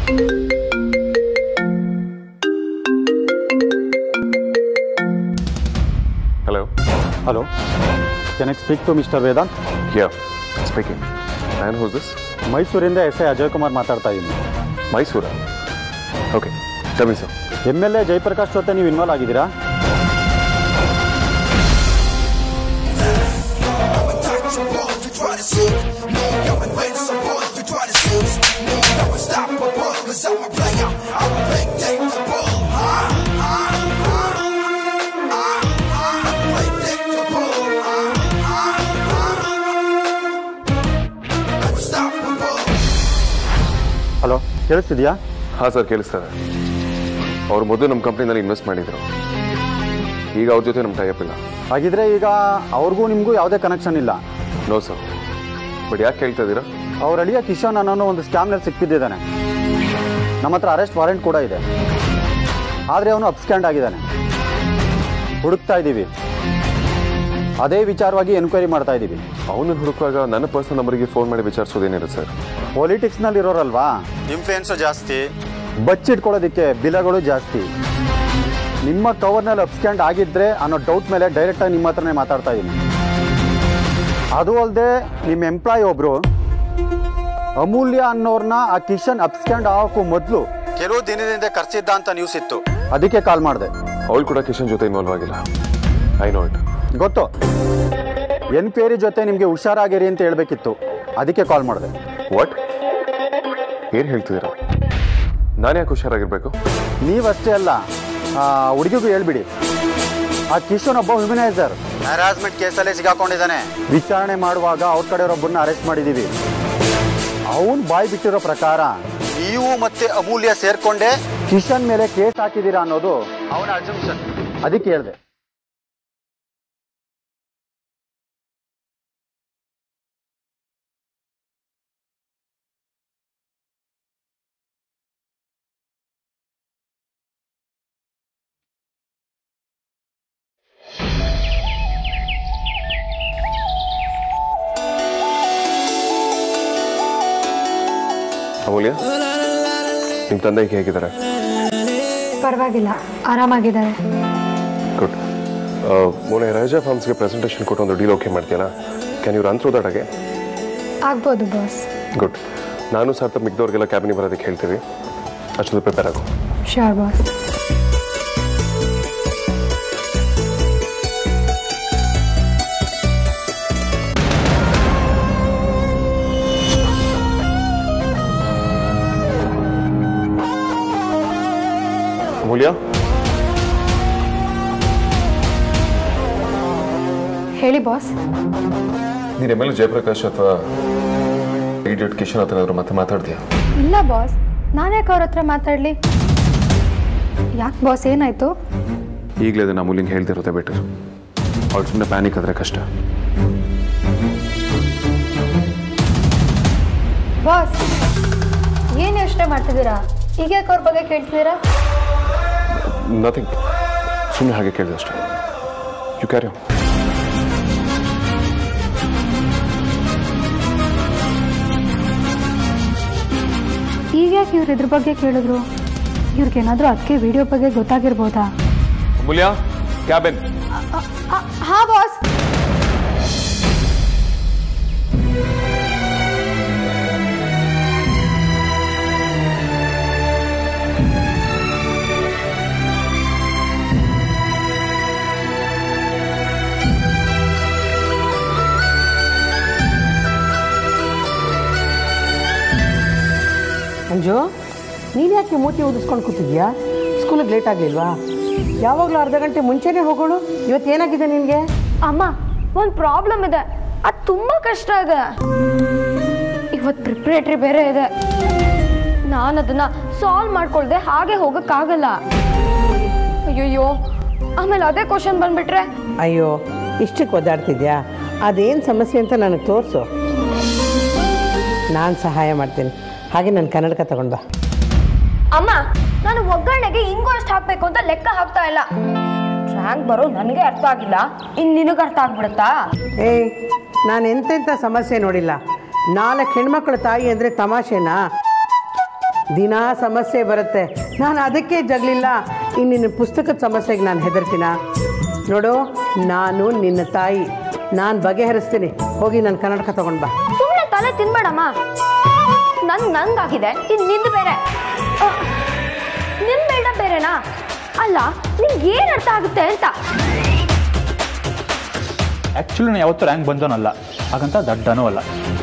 hello hello can I speak to mister Vedant yeah speaking and who's this ಮೈಸೂರಿಂದ S I Ajay Kumar ಮಾತಾಡ್ತಾ ಇದ್ದೀನಿ ಮೈಸೂರ okay ಟಮಿ sir M L A Jayaprakash ಜೊತೆ ನೀವು ಇನ್ವಾಲ್ವ್ ಆಗಿದ್ದೀರಾ ಹಲೋ ಕೇಳಿಸ್ತಿದ್ಯಾ ಹಾಂ ಸರ್ ಕೇಳಿಸ್ತಾರೆ ಅವ್ರು ಮೊದಲು ನಮ್ಮ ಕಂಪ್ನಿನಲ್ಲಿ ಇನ್ವೆಸ್ಟ್ ಮಾಡಿದ್ರು ಈಗ ಅವ್ರ ಜೊತೆ ನಮ್ಮ ಟೈಅಪ್ ಇಲ್ಲ ಹಾಗಿದ್ರೆ ಈಗ ಅವ್ರಿಗೂ ನಿಮಗೂ ಯಾವುದೇ ಕನೆಕ್ಷನ್ ಇಲ್ಲ ನೋ ಸರ್ ಬಟ್ ಯಾಕೆ ಕೇಳ್ತಾ ಇದ್ದೀರಾ ಅವ್ರ ಅಳಿಯ ಕಿಶನ್ ಅನ್ನೋ ಒಂದು ಸ್ಕ್ಯಾಮ್ನಲ್ಲಿ ಸಿಕ್ಕಿದ್ದಾನೆ ನಮ್ಮ ಹತ್ರ ಅರೆಸ್ಟ್ ವಾರೆಂಟ್ ಕೂಡ ಇದೆ ಆದರೆ ಅವನು ಅಪ್ಸ್ಕ್ಯಾಂಡ್ ಆಗಿದ್ದಾನೆ ಹುಡುಕ್ತಾ ಇದ್ದೀವಿ ಅದೇ ವಿಚಾರವಾಗಿ ಎನ್ಕ್ವೈರಿ ಮಾಡ್ತಾ ಇದ್ದೀವಿ ಅವನನ್ನು ಹುಡುಕುವಾಗ ನನ್ನ ಪರ್ಸನಲ್ ನಂಬರಿಗೆ ಫೋನ್ ಮಾಡಿ ವಿಚಾರಿಸೋದೇನಿರುತ್ತೆ ಸರ್ ಪೊಲಿಟಿಕ್ಸ್ನಲ್ಲಿ ಇರೋರಲ್ವಾ ಇನ್ಫ್ಲೂಯೆನ್ಸು ಜಾಸ್ತಿ ಬಚ್ಚಿಟ್ಕೊಳ್ಳೋದಕ್ಕೆ ಬಿಲಗಳು ಜಾಸ್ತಿ ನಿಮ್ಮ ಕವರ್ನಲ್ಲಿ ಅಪ್ಸ್ಕ್ಯಾಂಡ್ ಆಗಿದ್ರೆ ಅನ್ನೋ ಡೌಟ್ ಮೇಲೆ ಡೈರೆಕ್ಟಾಗಿ ನಿಮ್ಮ ಹತ್ರನೇ ಮಾತಾಡ್ತಾ ಇದ್ದೀನಿ ಅದು ಅಲ್ಲದೆ ನಿಮ್ಮ ಎಂಪ್ಲಾಯ್ ಒಬ್ರು ಅಮೂಲ್ಯ ಅನ್ನೋರ್ನ ಆ ಕಿಶನ್ ಅಪ್ಸ್ಕ್ಯಾಂಡ್ ಆಗೋಕ್ಕೂ ಮೊದಲು ಕೆಲವು ದಿನದಿಂದ ಕರ್ಸಿದ್ದ ಅಂತ ನ್ಯೂಸ್ ಇತ್ತು ಅದಕ್ಕೆ ಕಾಲ್ ಮಾಡಿದೆ ಅವಳು ಕೂಡ ಕಿಶನ್ ಜೊತೆ ಇನ್ವಾಲ್ವ್ ಆಗಿಲ್ಲ ಐ ನೋ ಇಟ್ ಗೊತ್ತು ಎನ್ಕ್ವೈರಿ ಜೊತೆ ನಿಮಗೆ ಹುಷಾರಾಗಿರಿ ಅಂತ ಹೇಳ್ಬೇಕಿತ್ತು ಅದಕ್ಕೆ ಕಾಲ್ ಮಾಡಿದೆ ವಾಟ್ ಏನು ಹೇಳ್ತಿದ್ದೀರಾ ನಾನು ಯಾಕೆ ಹುಷಾರಾಗಿರ್ಬೇಕು ನೀವಷ್ಟೇ ಅಲ್ಲ ಹುಡುಗಿಗೂ ಹೇಳ್ಬಿಡಿ ಆ ಕಿಶನ್ ಒಬ್ಬ ಹ್ಯೂಮನೈಸರ್ ಹ್ಯಾರಾಸ್ಮೆಂಟ್ ಕೇಸಲ್ಲೇ ಸಿಗಾಕೊಂಡಿದ್ದಾನೆ ವಿಚಾರಣೆ ಮಾಡುವಾಗ ಅವ್ರ ಕಡೆಯವರೊಬ್ಬರನ್ನ ಅರೆಸ್ಟ್ ಮಾಡಿದ್ದೀವಿ ಅವನ್ ಬಾಯ್ ಬಿಟ್ಟಿರೋ ಪ್ರಕಾರ ನೀವು ಮತ್ತೆ ಅಮೂಲ್ಯ ಸೇರ್ಕೊಂಡೆ ಕಿಶನ್ ಮೇಲೆ ಕೇಸ್ ಹಾಕಿದ್ದೀರಾ ಅನ್ನೋದು ಅವನ ಅಜಂಪ್ಷನ್ ಅದಕ್ಕೆ ಹೇಳಿದೆ ಅಮೂಲ್ಯ ನಿಮ್ಮ ತಂದೆ ಹೇಗಿದ್ದಾರೆ ಪರವಾಗಿಲ್ಲ ಆರಾಮಾಗಿದ್ದಾರೆ ಗುಡ್ ಮೊನ್ನೆ ರಾಜಾ ಫಾರ್ಮ್ಸ್ಗೆ ಪ್ರೆಸೆಂಟೇಷನ್ ಕೊಟ್ಟು ಒಂದು ಡೀಲ್ ಓಕೆ ಮಾಡ್ತೀಯಲ್ಲ can you run through that ಅಗೆ ಆಗ್ಬೋದು ಬಾಸ್ ಗುಡ್ ನಾನು ಸಾರ್ಥ ಮಿಗ್ದವ್ರಿಗೆಲ್ಲ ಕ್ಯಾಬಿನಿಗೆ ಬರೋದಕ್ಕೆ ಹೇಳ್ತೀವಿ ಅಷ್ಟೊಂದು ಪ್ರಿಪೇರ್ ಆಗು ಶ್ಯೂರ್ ಬಾಸ್ ಅಮೂಲ್ಯ ಹೇಳಿ ಬಾಸ್ ನೀನು ಎಮ್ ಎಲ್ ಜಯಪ್ರಕಾಶ್ ಅಥವಾ ಇಡಿಯಟ್ ಕಿಶನ್ ಹತ್ರ ಏನಾದ್ರು ಮತ್ತೆ ಮಾತಾಡ್ತೀಯಾ ಇಲ್ಲ ಬಾಸ್ ನಾನು ಯಾಕೆ ಅವ್ರ ಹತ್ರ ಮಾತಾಡಲಿ ಯಾಕೆ ಬಾಸ್ ಏನಾಯ್ತು ಈಗಲೇ ಅದನ್ನು ಅಮೂಲ್ಯಂಗೆ ಹೇಳ್ತಿರುತ್ತೆ ಬೆಟರ್ ಅವ್ಳು ಸುಮ್ಮನೆ ಪ್ಯಾನಿಕ್ ಆದರೆ ಕಷ್ಟ ಬಾಸ್ ಏನು ಯೋಚನೆ ಮಾಡ್ತಿದ್ದೀರಾ ಈಗ ಯಾಕೆ ಅವ್ರ ಬಗ್ಗೆ ಕೇಳ್ತಿದ್ದೀರಾ ನಥಿಂಗ್ ಸುಮ್ಮನೆ ಹಾಗೆ ಕೇಳಿದೆ ಅಷ್ಟೇ ಯು ಕ್ಯಾರಿ ಈಗ ಯಾಕೆ ಇವ್ರು ಇದ್ರ ಬಗ್ಗೆ ಕೇಳಿದ್ರು ಇವ್ರಿಗೇನಾದರೂ ಅದಕ್ಕೆ ವಿಡಿಯೋ ಬಗ್ಗೆ ಗೊತ್ತಾಗಿರ್ಬೋದಾ ಅಮೂಲ್ಯ ಕ್ಯಾಬಿನ್ ಹಾ ಬಾಸ್ ಅಂಜು ನೀನು ಯಾಕೆ ಮೂತಿ ಊದಿಸ್ಕೊಂಡು ಕೂತಿದ್ಯಾ ಸ್ಕೂಲಿಗೆ ಲೇಟ್ ಆಗಲಿಲ್ವಾ ಯಾವಾಗಲೂ ಅರ್ಧ ಗಂಟೆ ಮುಂಚೆನೇ ಹೋಗೋಳು ಇವತ್ತು ಏನಾಗಿದೆ ನಿನಗೆ ಅಮ್ಮ ಒಂದು ಪ್ರಾಬ್ಲಮ್ ಇದೆ ಅದು ತುಂಬ ಕಷ್ಟ ಇದೆ ಇವತ್ತು ಪ್ರಿಪ್ರೇಟ್ರಿ ಬೇರೆ ಇದೆ ನಾನು ಅದನ್ನ ಸಾಲ್ವ್ ಮಾಡ್ಕೊಳ್ದೆ ಹಾಗೆ ಹೋಗಕ್ಕಾಗಲ್ಲ ಅಯ್ಯಯ್ಯೋ ಆಮೇಲೆ ಅದೇ ಕ್ವಶನ್ ಬಂದ್ಬಿಟ್ರೆ ಅಯ್ಯೋ ಇಷ್ಟಕ್ಕೆ ಒದ್ದಾಡ್ತಿದ್ಯಾ ಅದೇನು ಸಮಸ್ಯೆ ಅಂತ ನನಗೆ ತೋರಿಸು ನಾನು ಸಹಾಯ ಮಾಡ್ತೀನಿ ಹಾಗೆ ನನ್ನ ಕನ್ನಡಕ ತಗೊಂಡು ಬಾ ಅಮ್ಮ ನಾನು ಒಗ್ಗರಣೆಗೆ ಇಂಗು ಅಷ್ಟು ಹಾಕ್ಬೇಕು ಅಂತ ಲೆಕ್ಕ ಹಾಕ್ತಾ ಇಲ್ಲ ರ್ಯಾಂಕ್ ಬರೋ ನನಗೆ ಅರ್ಥ ಆಗಿಲ್ಲ ಇನ್ನು ನಿನಗೆ ಅರ್ಥ ಆಗ್ಬಿಡುತ್ತಾ ಏಯ್ ನಾನು ಎಂತೆಂಥ ಸಮಸ್ಯೆ ನೋಡಿಲ್ಲ ನಾಲ್ಕು ಹೆಣ್ಮಕ್ಳ ತಾಯಿ ಅಂದರೆ ತಮಾಷೆನಾ ದಿನಾ ಸಮಸ್ಯೆ ಬರುತ್ತೆ ನಾನು ಅದಕ್ಕೆ ಜಗಲಿಲ್ಲ ಇನ್ನು ನಿನ್ನ ಪುಸ್ತಕದ ಸಮಸ್ಯೆಗೆ ನಾನು ಹೆದರ್ತೀನ ನೋಡು ನಾನು ನಿನ್ನ ತಾಯಿ ನಾನು ಬಗೆಹರಿಸ್ತೀನಿ ಹೋಗಿ ನನ್ನ ಕನ್ನಡಕ ತಗೊಂಡು ಬಾ ಸುಮ್ಮನೆ ತಲೆ ತಿನ್ಬೇಡಮ್ಮ ನನ್ ನಂಗಾಗಿದೆ ಇನ್ ನಿಂದು ಬೇರೆ ಆ, ನಿನ್ ಬೇಡ ಬೇರೆನಾ ಅಲ್ಲ ನಿಂಗೆ ಏನ್ ಅರ್ಥ ಆಗುತ್ತೆ ಅಂತ ಆ್ಯಕ್ಚುಲಿ ನಾನು ಯಾವತ್ತೂ ರ್ಯಾಂಕ್ ಬಂದವನಲ್ಲ ಹಾಗಂತ ದಡ್ಡನೂ ಅಲ್ಲ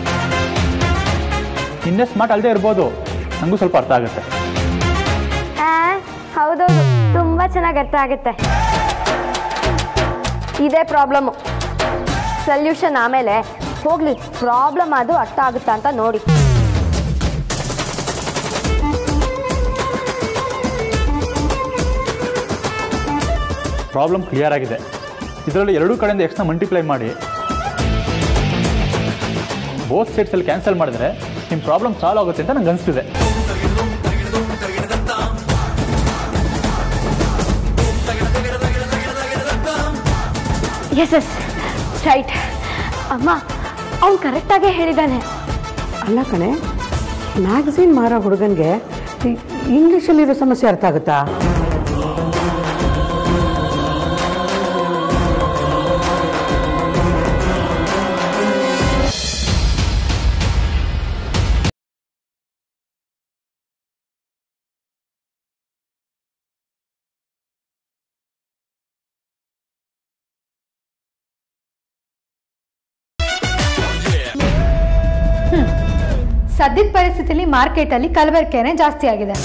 ನಿನ್ನೆ ಸ್ಮಾರ್ಟ್ ಅಲ್ಲದೆ ಇರ್ಬೋದು ನನಗೂ ಸ್ವಲ್ಪ ಅರ್ಥ ಆಗುತ್ತೆ ಆ, ಹೌದೌದು ತುಂಬಾ ಚೆನ್ನಾಗಿ ಅರ್ಥ ಆಗುತ್ತೆ ಇದೇ ಪ್ರಾಬ್ಲಮ್ಮು ಸೊಲ್ಯೂಷನ್ ಆಮೇಲೆ ಹೋಗ್ಲಿ ಪ್ರಾಬ್ಲಮ್ ಅದು ಅರ್ಥ ಆಗುತ್ತಾ ಅಂತ ನೋಡಿ ಪ್ರಾಬ್ಲಮ್ ಕ್ಲಿಯರ್ ಆಗಿದೆ ಇದರಲ್ಲಿ ಎರಡೂ ಕಡೆಯಿಂದ ಎಕ್ಸ್ನ ಮಲ್ಟಿಪ್ಲೈ ಮಾಡಿ ಬೋತ್ ಸೈಡ್ಸಲ್ಲಿ ಕ್ಯಾನ್ಸಲ್ ಮಾಡಿದ್ರೆ ನಿಮ್ಮ ಪ್ರಾಬ್ಲಮ್ ಸಾಲ್ವ್ ಆಗುತ್ತೆ ಅಂತ ನಂಗೆ ಅನಿಸ್ತಿದೆ ಎಸ್ ಎಸ್ ರೈಟ್ ಅಮ್ಮ ಅವ್ನು ಕರೆಕ್ಟಾಗೇ ಹೇಳಿದ್ದಾನೆ ಅಲ್ಲ ಕಣೆ ಮ್ಯಾಗಝಿನ್ ಮಾರೋ ಹುಡುಗನಿಗೆ ಇಂಗ್ಲೀಷಲ್ಲಿರೋ ಸಮಸ್ಯೆ ಅರ್ಥ ಆಗುತ್ತಾ ಸದ್ಯದ ಪರಿಸ್ಥಿತಿಯಲ್ಲಿ ಮಾರ್ಕೆಟಲ್ಲಿ ಕಲಬೆರಕೆನೆ ಜಾಸ್ತಿ ಆಗಿದೆ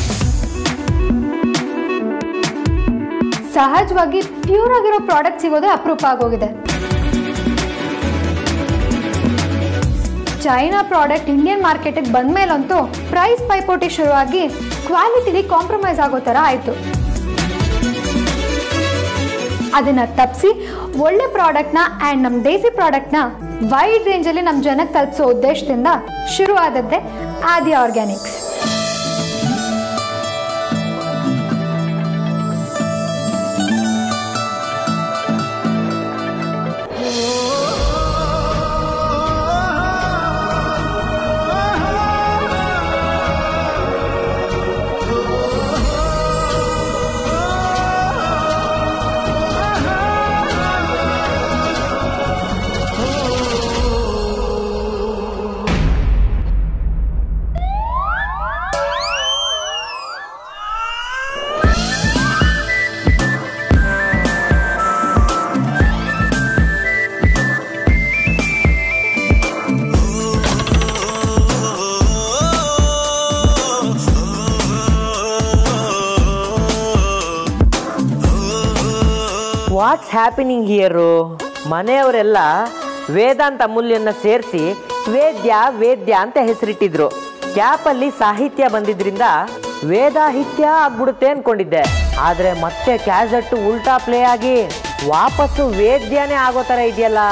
ಸಹಜವಾಗಿ ಪ್ಯೂರ್ ಆಗಿರೋ ಪ್ರಾಡಕ್ಟ್ ಸಿಗೋದೇ ಅಪರೂಪ ಆಗೋಗಿದೆ ಚೈನಾ ಪ್ರಾಡಕ್ಟ್ ಇಂಡಿಯನ್ ಮಾರ್ಕೆಟಿಗೆ ಬಂದ್ಮೇಲಂತೂ ಪ್ರೈಸ್ ಪೈಪೋಟಿ ಶುರುವಾಗಿ ಕ್ವಾಲಿಟಿಲಿ ಕಾಂಪ್ರಮೈಸ್ ಆಗೋ ಥರ ಆಯಿತು ಅದನ್ನ ತಪ್ಪಿಸಿ ಒಳ್ಳೆ ಪ್ರಾಡಕ್ಟ್ನ ಆ್ಯಂಡ್ ನಮ್ಮ ದೇಸಿ ಪ್ರಾಡಕ್ಟ್ನ ವೈಡ್ ರೇಂಜಲ್ಲಿ ನಮ್ಮ ಜನಕ್ಕೆ ತಲುಪಿಸೋ ಉದ್ದೇಶದಿಂದ ಶುರು ಆದದ್ದೇ ಆದಿ ಆರ್ಗ್ಯಾನಿಕ್ಸ್ ವಾಟ್ಸ್ ಹ್ಯಾಪಿನಿಂಗ್ ಹಿಯರು ಮನೆಯವರೆಲ್ಲ ವೇದಾಂತ ಅಮೂಲ್ಯನ ಸೇರಿಸಿ ವೇದ್ಯ ವೇದ್ಯ ಅಂತ ಹೆಸರಿಟ್ಟಿದ್ರು ಕ್ಯಾಪಲ್ಲಿ ಸಾಹಿತ್ಯ ಬಂದಿದ್ರಿಂದ ವೇದಾಹಿತ್ಯ ಆಗ್ಬಿಡುತ್ತೆ ಅನ್ಕೊಂಡಿದ್ದೆ ಆದ್ರೆ ಮತ್ತೆ ಕ್ಯಾಸೆಟ್ ಉಲ್ಟಾ ಪ್ಲೇ ಆಗಿ ವಾಪಸ್ಸು ವೇದ್ಯನೇ ಆಗೋ ಥರ ಇದೆಯಲ್ಲ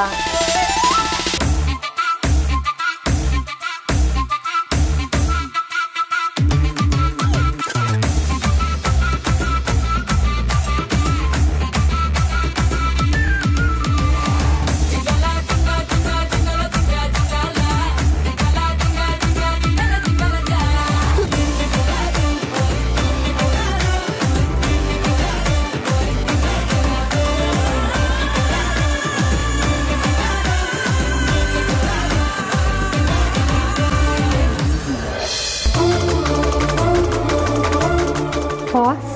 ಬಾಸ್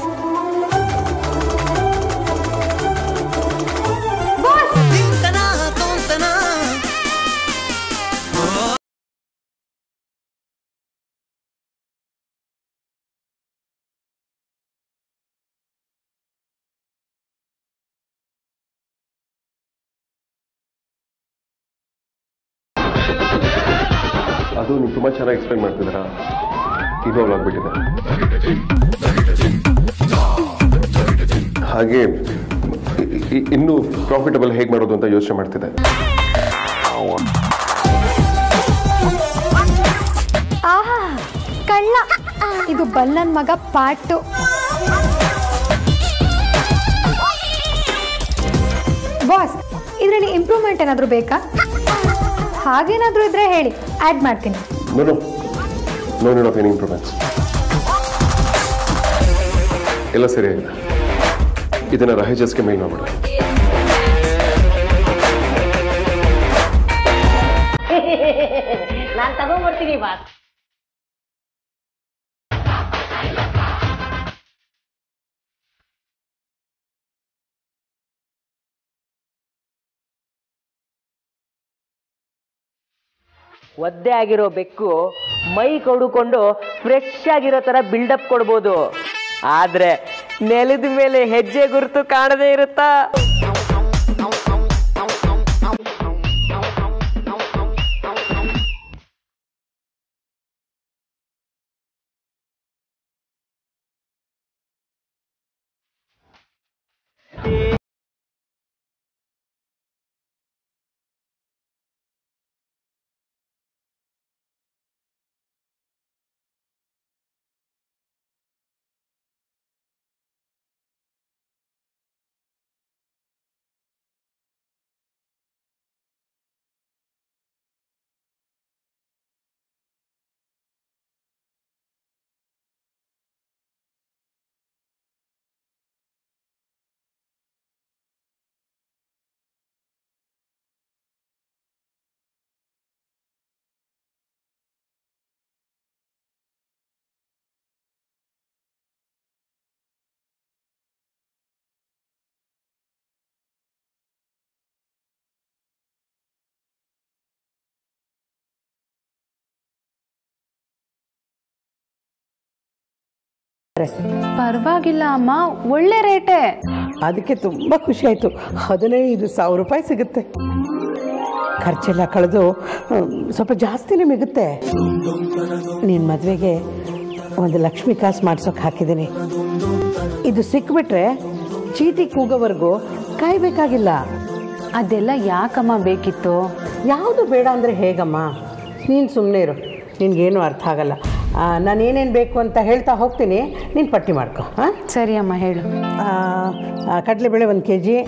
ಅದು ನೀವು ತುಂಬ ಚೆನ್ನಾಗಿ ಎಕ್ಸ್ಪ್ಲೈನ್ ಮಾಡ್ತಿದ್ದೀರಾ ಇವಾಲ್ವ್ ಆಗಿಬಿಟ್ಟಿದೆ ಹಾಗೆ ಇ- ಇ- ಇನ್ನೂ ಪ್ರಾಫಿಟಬಲ್ ಹೇಗೆ ಮಾಡೋದು ಅಂತ ಯೋಚನೆ ಮಾಡ್ತಿದ್ದೆ ಆಹಾ ಕಳ್ಳ ಇದು ಬಲ್ಲನ್ ಮಗ ಪಾಟು ಬಾಸ್ ಇದರಲ್ಲಿ ಇಂಪ್ರೂವ್ಮೆಂಟ್ ಏನಾದರೂ ಬೇಕಾ ಹಾಗೇನಾದರೂ ಇದ್ರೆ ಹೇಳಿ ಆ್ಯಡ್ ಮಾಡ್ತೀನಿ no no no need of any improvements ಎಲ್ಲ ಸರಿಯಾಗಿದೆ ಇದನ್ನ ರಹೇಜಸ್ಗೆ ಮೇಲ್ ಮಾಡ್ಬಿಡು ನಾನು ತಗೊಂಡ್ಬರ್ತೀನಿ ಬಾಸ್ ಒದ್ದೆ ಆಗಿರೋ ಬೆಕ್ಕು ಮೈ ಕೊಡುಕೊಂಡು ಫ್ರೆಶ್ ಆಗಿರೋ ತರ ಬಿಲ್ಡಪ್ ಕೊಡ್ಬೋದು ಆದ್ರೆ ನೆಲದ ಮೇಲೆ ಹೆಜ್ಜೆ ಗುರುತು ಕಾಣದೇ ಇರುತ್ತಾ ಪರವಾಗಿಲ್ಲ ಅಮ್ಮ ಒಳ್ಳೆ ರೇಟೇ ಅದಕ್ಕೆ ತುಂಬ ಖುಷಿ ಆಯಿತು ಹದಿನೈದು ಸಾವಿರ ರೂಪಾಯಿ ಸಿಗುತ್ತೆ ಖರ್ಚೆಲ್ಲ ಕಳೆದು ಹ್ಮ್, ಸ್ವಲ್ಪ ಜಾಸ್ತಿನೇ ಮಿಗುತ್ತೆ ನಿನ್ನ ಮದುವೆಗೆ ಒಂದು ಲಕ್ಷ್ಮಿ ಕಾಸು ಮಾಡ್ಸೋಕೆ ಹಾಕಿದ್ದೀನಿ ಇದು ಸಿಕ್ಬಿಟ್ರೆ ಚೀಟಿ ಕೂಗೋವರೆಗೂ ಕಾಯಬೇಕಾಗಿಲ್ಲ ಅದೆಲ್ಲ ಯಾಕಮ್ಮ ಬೇಕಿತ್ತು ಯಾವುದು ಬೇಡ ಅಂದರೆ ಹೇಗಮ್ಮ ನೀನು ಸುಮ್ಮನೆ ಇರು ನಿನಗೇನು ಅರ್ಥ ಆಗಲ್ಲ ನಾನು ಏನೇನು ಬೇಕು ಅಂತ ಹೇಳ್ತಾ ಹೋಗ್ತೀನಿ ನೀನು ಪಟ್ಟಿ ಮಾಡ್ಕೊ ಹಾಂ ಸರಿ ಅಮ್ಮ ಹೇಳು ಕಡಲೆಬೇಳೆ ಒಂದು ಕೆ ಜಿ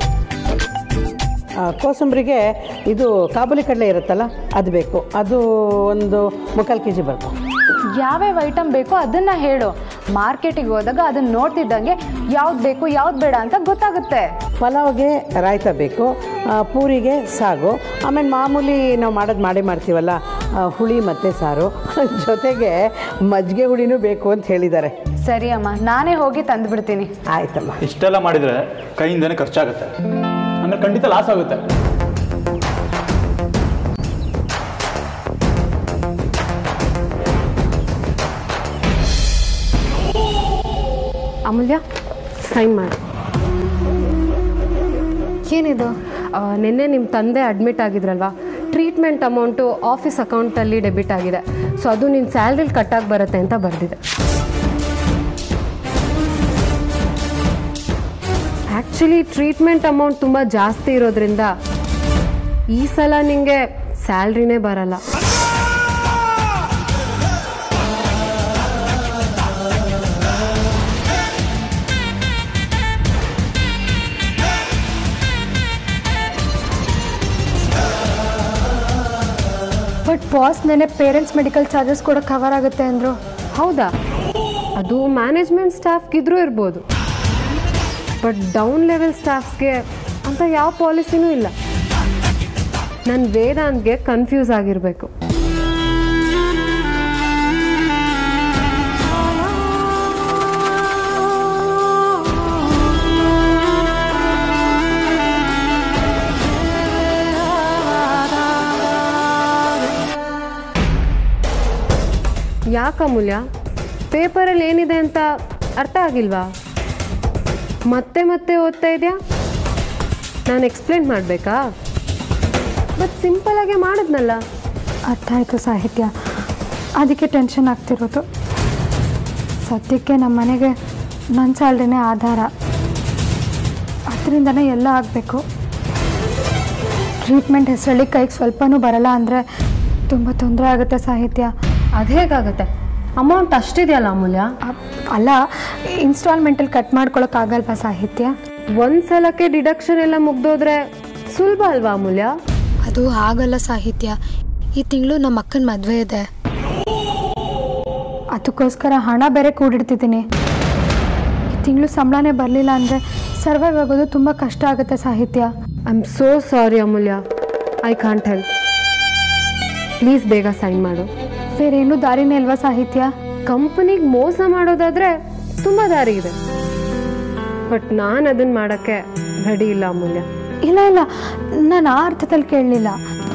ಕೋಸಂಬರಿಗೆ ಇದು ಕಾಬೂಲಿ ಕಡಲೆ ಇರುತ್ತಲ್ಲ ಅದು ಬೇಕು ಅದು ಒಂದು ಮುಕ್ಕಾಲು ಕೆ ಜಿ ಬೇಕು ಯಾವ್ಯಾವ ಐಟಮ್ ಬೇಕೋ ಅದನ್ನ ಹೇಳು ಮಾರ್ಕೆಟಿಗೆ ಹೋದಾಗ ಅದನ್ನ ನೋಡ್ತಿದ್ದಂಗೆ ಯಾವ್ದು ಬೇಕು ಯಾವ್ದು ಬೇಡ ಅಂತ ಗೊತ್ತಾಗುತ್ತೆ ಪಲಾವ್ಗೆ ರಾಯ್ತ ಬೇಕು ಆ, ಪೂರಿಗೆ ಸಾಗು ಆಮೇಲೆ ಮಾಮೂಲಿ ನಾವು ಮಾಡೋದು ಮಾಡೇ ಮಾಡ್ತೀವಲ್ಲ ಆ, ಹುಳಿ ಮತ್ತು ಸಾರು ಜೊತೆಗೆ ಮಜ್ಜಿಗೆ ಹುಳಿನೂ ಬೇಕು ಅಂತ ಹೇಳಿದ್ದಾರೆ ಸರಿ ಅಮ್ಮ ನಾನೇ ಹೋಗಿ ತಂದ್ಬಿಡ್ತೀನಿ ಆಯ್ತಮ್ಮ ಇಷ್ಟೆಲ್ಲ ಮಾಡಿದರೆ ಕೈಯಿಂದನೇ ಖರ್ಚಾಗುತ್ತೆ ಅಂದರೆ ಖಂಡಿತ ಲಾಸ್ ಆಗುತ್ತೆ ಅಮೂಲ್ಯ ಸೈನ್ ಮಾಡಿ ಏನಿದು ಆ, ನಿನ್ನೆ ನಿಮ್ಮ ತಂದೆ ಅಡ್ಮಿಟ್ ಆಗಿದ್ರಲ್ವಾ ಟ್ರೀಟ್ಮೆಂಟ್ ಅಮೌಂಟು ಆಫೀಸ್ ಅಕೌಂಟಲ್ಲಿ ಡೆಬಿಟ್ ಆಗಿದೆ ಸೊ ಅದು ನಿನ್ನ ಸ್ಯಾಲ್ರಿಲಿ ಕಟ್ಟಾಗಿ ಬರುತ್ತೆ ಅಂತ ಬರೆದಿದೆ ಆ್ಯಕ್ಚುಲಿ ಟ್ರೀಟ್ಮೆಂಟ್ ಅಮೌಂಟ್ ತುಂಬ ಜಾಸ್ತಿ ಇರೋದ್ರಿಂದ ಈ ಸಲ ನಿಮಗೆ ಸ್ಯಾಲ್ರಿನೇ ಬರಲ್ಲ ಬಟ್ ಬಾಸ್ ನೆನೆ ಪೇರೆಂಟ್ಸ್ ಮೆಡಿಕಲ್ ಚಾರ್ಜಸ್ ಕೂಡ ಕವರ್ ಆಗುತ್ತೆ ಅಂದರು ಹೌದಾ ಅದು ಮ್ಯಾನೇಜ್ಮೆಂಟ್ ಸ್ಟಾಫ್ಗಿದ್ರೂ ಇರ್ಬೋದು ಬಟ್ ಡೌನ್ ಲೆವೆಲ್ ಸ್ಟಾಫ್ಸ್ಗೆ ಅಂತ ಯಾವ ಪಾಲಿಸಿನೂ ಇಲ್ಲ ನನ್ನ ವೇದಾಂತ್ಗೆ ಕನ್ಫ್ಯೂಸ್ ಆಗಿರಬೇಕು ಯಾಕಮೂಲ್ಯ ಪೇಪರಲ್ಲಿ ಏನಿದೆ ಅಂತ ಅರ್ಥ ಆಗಿಲ್ವಾ ಮತ್ತೆ ಮತ್ತೆ ಓದ್ತಾ ಇದೆಯಾ ನಾನು ಎಕ್ಸ್ಪ್ಲೇನ್ ಮಾಡಬೇಕಾ ಬಟ್ ಸಿಂಪಲಾಗೆ ಮಾಡಿದ್ನಲ್ಲ ಅರ್ಥ ಆಯಿತು ಸಾಹಿತ್ಯ ಅದಕ್ಕೆ ಟೆನ್ಷನ್ ಆಗ್ತಿರೋದು ಸದ್ಯಕ್ಕೆ ನಮ್ಮ ಮನೆಗೆ ನನ್ನ ಸ್ಯಾಲ್ರಿನೇ ಆಧಾರ ಅದರಿಂದನೇ ಎಲ್ಲ ಆಗಬೇಕು ಟ್ರೀಟ್ಮೆಂಟ್ ಹೆಸರಲ್ಲಿ ಕೈಗೆ ಸ್ವಲ್ಪನೂ ಬರಲ್ಲ ಅಂದರೆ ತುಂಬ ತೊಂದರೆ ಆಗುತ್ತೆ ಸಾಹಿತ್ಯ ಅದು ಹೇಗಾಗುತ್ತೆ ಅಮೌಂಟ್ ಅಷ್ಟಿದೆಯಲ್ಲ ಅಮೂಲ್ಯ ಅ- ಅಲ್ಲ ಇನ್ಸ್ಟಾಲ್ಮೆಂಟಲ್ಲಿ ಕಟ್ ಮಾಡ್ಕೊಳಕ್ಕಾಗಲ್ವಾ ಸಾಹಿತ್ಯ ಒಂದು ಸಲಕ್ಕೆ ಡಿಡಕ್ಷನ್ ಎಲ್ಲ ಮುಗ್ದೋದ್ರೆ ಸುಲಭ ಅಲ್ವಾ ಅಮೂಲ್ಯ ಅದು ಆಗಲ್ಲ ಸಾಹಿತ್ಯ ಈ ತಿಂಗಳು ನಮ್ಮ ಅಕ್ಕನ ಮದುವೆ ಇದೆ ಅದಕ್ಕೋಸ್ಕರ ಹಣ ಬೇರೆ ಕೂಡಿಡ್ತಿದ್ದೀನಿ ತಿಂಗಳು ಸಂಬಳನೇ ಬರಲಿಲ್ಲ ಅಂದರೆ ಸರ್ವೈವ್ ಆಗೋದು ತುಂಬ ಕಷ್ಟ ಆಗುತ್ತೆ ಸಾಹಿತ್ಯ I am so sorry Amulya I can't help please ಬೇಗ ಸೈನ್ ಮಾಡು ಬೇರೇನೂ ದಾರಿನೇ ಇಲ್ವಾ ಸಾಹಿತ್ಯ ಕಂಪನಿಗೆ ಮೋಸ ಮಾಡೋದಾದ್ರೆ ತುಂಬ ದಾರಿ ಇದೆ ಬಟ್ ನಾನು ಅದನ್ನ ಮಾಡೋಕ್ಕೆ ರೆಡಿ ಇಲ್ಲ ಅಮೂಲ್ಯ ಇಲ್ಲ ಇಲ್ಲ ನಾನು ಆ ಅರ್ಥದಲ್ಲಿ ಕೇಳಲಿಲ್ಲ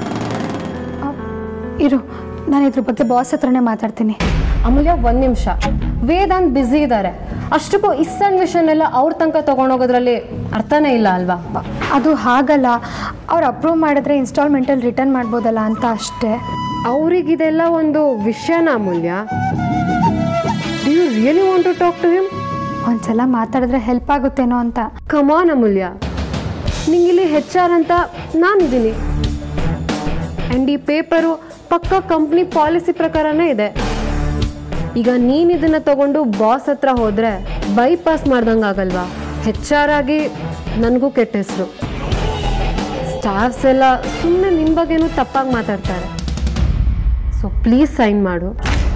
ಇರು ನಾನು ಇದ್ರ ಬಗ್ಗೆ ಬಾಸ್ ಹತ್ರನೇ ಮಾತಾಡ್ತೀನಿ ಅಮೂಲ್ಯ ಒಂದು ನಿಮಿಷ ವೇದಾಂತ್ ಬ್ಯುಸಿ ಇದ್ದಾರೆ ಅಷ್ಟಕ್ಕೂ ಈ ಸಣ್ಣ ವಿಷಯನೆಲ್ಲ ಅವ್ರ ತನಕ ತಗೊಂಡೋಗೋದ್ರಲ್ಲಿ ಅರ್ಥನೇ ಇಲ್ಲ ಅಲ್ವಾ ಅದು ಹಾಗಲ್ಲ ಅವ್ರು ಅಪ್ರೂವ್ ಮಾಡಿದ್ರೆ ಇನ್ಸ್ಟಾಲ್ಮೆಂಟಲ್ಲಿ ರಿಟರ್ನ್ ಮಾಡ್ಬೋದಲ್ಲ ಅಂತ ಅಷ್ಟೇ ಅವ್ರಿಗಿದೆಲ್ಲ ಒಂದು ವಿಷಯನ Amulya do you really want to talk to him ಒಂದ್ಸಲ ಮಾತಾಡಿದ್ರೆ ಹೆಲ್ಪ್ ಆಗುತ್ತೇನೋ ಅಂತ ಕಮಾನ್ ಅಮೂಲ್ಯ ನಿಂಗಿಲ್ಲಿ ಹೆಚ್ ಆರ್ ಅಂತ ನಾನಿದ್ದೀನಿ ಆ್ಯಂಡ್ ಈ ಪೇಪರು ಪಕ್ಕ ಕಂಪ್ನಿ ಪಾಲಿಸಿ ಪ್ರಕಾರನೇ ಇದೆ ಈಗ ನೀನು ಇದನ್ನ ತಗೊಂಡು ಬಾಸ್ ಹತ್ರ ಹೋದ್ರೆ ಬೈಪಾಸ್ ಮಾಡ್ದಂಗೆ ಆಗಲ್ವಾ ಹೆಚ್ ಆರ್ ಆಗಿ ನನಗೂ ಕೆಟ್ಟ ಹೆಸರು ಸ್ಟಾಫ್ಸ್ ಎಲ್ಲ ಸುಮ್ಮನೆ ನಿಮ್ಮ ಬಗ್ಗೆನೂ ತಪ್ಪಾಗಿ ಮಾತಾಡ್ತಾರೆ ಸೊ ಪ್ಲೀಸ್ ಸೈನ್ ಮಾಡು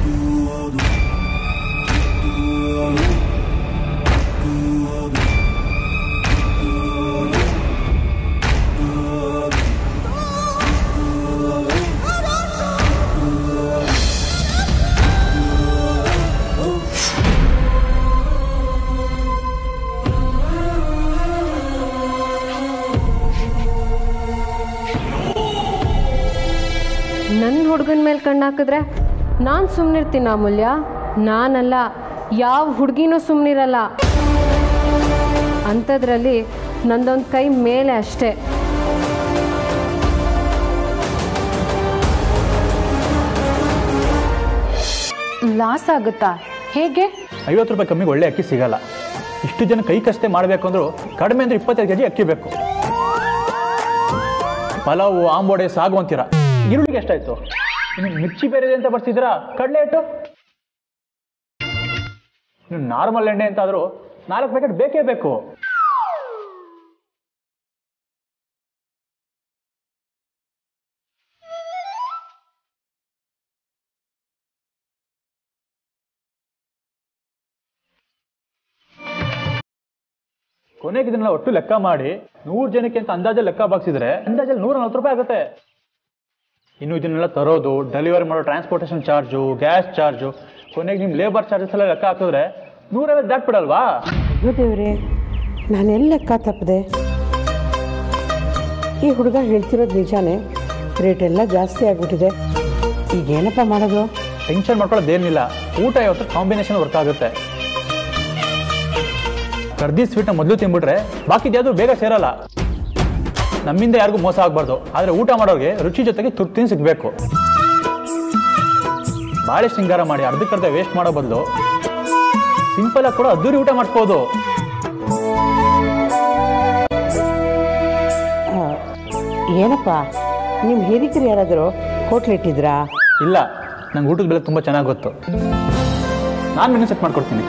ನನ್ನ ಹುಡುಗನ ಮೇಲೆ ಕಣ್ಣು ಹಾಕಿದ್ರೆ ನಾನು ಸುಮ್ಮನಿರ್ತೀನಿ ಅಮೂಲ್ಯ ನಾನಲ್ಲ ಯಾವ ಹುಡುಗಿನೂ ಸುಮ್ಮನಿರಲ್ಲ ಅಂಥದ್ರಲ್ಲಿ ನಂದೊಂದು ಕೈ ಮೇಲೆ ಅಷ್ಟೇ ಲಾಸ್ ಆಗುತ್ತಾ ಹೇಗೆ ಐವತ್ತು ರೂಪಾಯಿ ಕಮ್ಮಿಗೆ ಒಳ್ಳೆ ಅಕ್ಕಿ ಸಿಗಲ್ಲ ಇಷ್ಟು ಜನ ಕೈ ಕಷ್ಟೇ ಮಾಡಬೇಕು ಅಂದರೂ ಕಡಿಮೆ ಅಂದರೆ ಇಪ್ಪತ್ತೈದು ಕೆ ಜಿ ಅಕ್ಕಿ ಬೇಕು ಪಲಾವು ಆಂಬೋಡೆ ಸಾಗು ಅಂತೀರ ಈರುಳ್ಳಿಗೆ ಎಷ್ಟಾಯ್ತು ಇನ್ನು ಮಿರ್ಚಿ ಬೇರೆ ಇದೆ ಅಂತ ಬರ್ತಿದ್ದೀರಾ ಕಡಲೆ ಹಿಟ್ಟು ನೀವು ನಾರ್ಮಲ್ ಎಣ್ಣೆ ಅಂತ ಆದರೂ ನಾಲ್ಕು ಪ್ಯಾಕೆಟ್ ಬೇಕೇ ಬೇಕು ಕೊನೆಗೆ ಇದನ್ನೆಲ್ಲ ಒಟ್ಟು ಲೆಕ್ಕ ಮಾಡಿ ನೂರು ಜನಕ್ಕೆ ಅಂತ ಅಂದಾಜಲ್ಲಿ ಲೆಕ್ಕ ಬಾಗಿಸಿದ್ರೆ ಅಂದಾಜಲ್ಲಿ ನೂರ ನಲ್ವತ್ತು ರೂಪಾಯಿ ಆಗುತ್ತೆ ಇನ್ನು ಇದನ್ನೆಲ್ಲ ತರೋದು ಡೆಲಿವರಿ ಮಾಡೋ ಟ್ರಾನ್ಸ್ಪೋರ್ಟೇಷನ್ ಚಾರ್ಜು ಗ್ಯಾಸ್ ಚಾರ್ಜು ಕೊನೆಗೆ ನಿಮ್ಮ ಲೇಬರ್ ಚಾರ್ಜಸ್ ಎಲ್ಲ ಲೆಕ್ಕ ಹಾಕಿದ್ರೆ ನೂರೈವತ್ತು ದಾಟ್ಬಿಡಲ್ವಾ ಅಯ್ಯೋ ದೇವ್ರೆ ನಾನೆಲ್ಲ ಲೆಕ್ಕ ತಪ್ಪದೆ ಈ ಹುಡುಗ ಹೇಳ್ತಿರೋದು ನಿಜಾನೇ ರೇಟ್ ಎಲ್ಲ ಜಾಸ್ತಿ ಆಗ್ಬಿಟ್ಟಿದೆ ಈಗೇನಪ್ಪ ಮಾಡೋದು ಟೆನ್ಷನ್ ಮಾಡ್ಕೊಳ್ಳೋದೇನಿಲ್ಲ ಊಟ ಇವತ್ತು ಕಾಂಬಿನೇಷನ್ ವರ್ಕ್ ಆಗುತ್ತೆ ಕರ್ದಿ ಸ್ವೀಟ್ನ ಮೊದಲು ತಿನ್ಬಿಟ್ರೆ ಬಾಕಿದ್ ಯಾವುದು ಬೇಗ ಸೇರಲ್ಲ ನಮ್ಮಿಂದ ಯಾರಿಗೂ ಮೋಸ ಆಗಬಾರ್ದು ಆದರೆ ಊಟ ಮಾಡೋರಿಗೆ ರುಚಿ ಜೊತೆಗೆ ತೃಪ್ತಿನ ಸಿಗಬೇಕು ಬಾಳೆ ಶೃಂಗಾರ ಮಾಡಿ ಅರ್ಧಕ್ಕರ್ಧ ವೇಸ್ಟ್ ಮಾಡೋ ಬದಲು ಸಿಂಪಲ್ ಆಗಿ ಕೂಡ ಅದ್ದೂರಿ ಊಟ ಮಾಡಿಸ್ಬೋದು ಆ, ಏನಪ್ಪ ನಿಮ್ಮ ಹಿರಿಕರು ಯಾರಾದರೂ ಹೋಟ್ಲ್ ಇಟ್ಟಿದ್ರಾ ಇಲ್ಲ ನಂಗೆ ಊಟದ ಬೆಲೆ ತುಂಬ ಚೆನ್ನಾಗಿ ಗೊತ್ತು ನಾನು ಮೆನು ಸೆಟ್ ಮಾಡ್ಕೊಡ್ತೀನಿ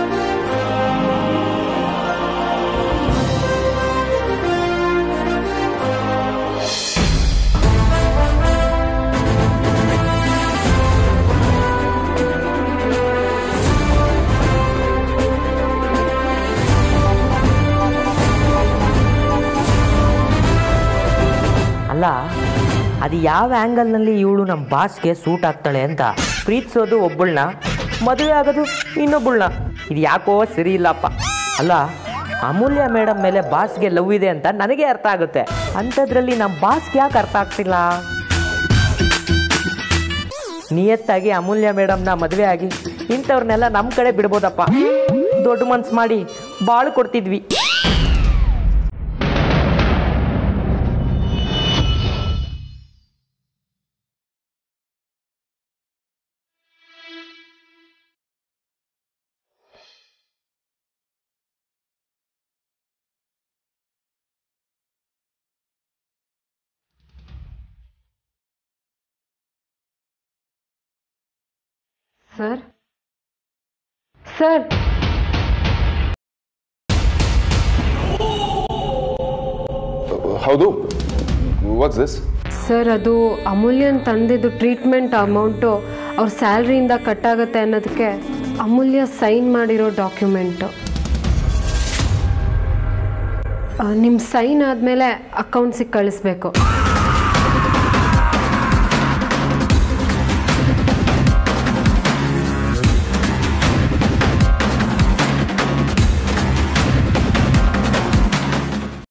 ಅಲ್ಲ ಅದು ಯಾವ ಆ್ಯಂಗಲ್ನಲ್ಲಿ ಇವಳು ನಮ್ಮ ಬಾಸ್ಗೆ ಸೂಟ್ ಆಗ್ತಾಳೆ ಅಂತ ಪ್ರೀತಿಸೋದು ಒಬ್ಬಳನ್ನ ಮದುವೆ ಆಗೋದು ಇನ್ನೊಬ್ಬಳನ್ನ ಇದು ಯಾಕೋ ಸರಿ ಇಲ್ಲಪ್ಪ ಅಲ್ಲ ಅಮೂಲ್ಯ ಮೇಡಮ್ ಮೇಲೆ ಬಾಸ್ಗೆ ಲವ್ ಇದೆ ಅಂತ ನನಗೆ ಅರ್ಥ ಆಗುತ್ತೆ ಅಂಥದ್ರಲ್ಲಿ ನಮ್ಮ ಬಾಸ್ಗೆ ಯಾಕೆ ಅರ್ಥ ಆಗ್ತಿಲ್ಲ ನಿಯತ್ತಾಗಿ ಅಮೂಲ್ಯ ಮೇಡಮ್ನ ಮದುವೆ ಆಗಿ ಇಂಥವ್ರನ್ನೆಲ್ಲ ನಮ್ಮ ಕಡೆ ಬಿಡ್ಬೋದಪ್ಪ ದೊಡ್ಡ ಮನ್ಸು ಮಾಡಿ ಬಾಳು ಕೊಡ್ತಿದ್ವಿ ಸರ್ ಸರ್ ಹೌದು ವಾಟ್ಸ್ ದಿಸ್ ಸರ್ ಅದು ಅಮೂಲ್ಯನ್ ತಂದಿದ್ದು ಟ್ರೀಟ್ಮೆಂಟ್ ಅಮೌಂಟು ಅವ್ರ ಸ್ಯಾಲ್ರಿಯಿಂದ ಕಟ್ ಆಗುತ್ತೆ ಅನ್ನೋದಕ್ಕೆ ಅಮೂಲ್ಯ ಸೈನ್ ಮಾಡಿರೋ ಡಾಕ್ಯುಮೆಂಟು ನಿಮ್ಮ ಸೈನ್ ಆದಮೇಲೆ ಅಕೌಂಟ್ಸಿಗೆ ಕಳಿಸ್ಬೇಕು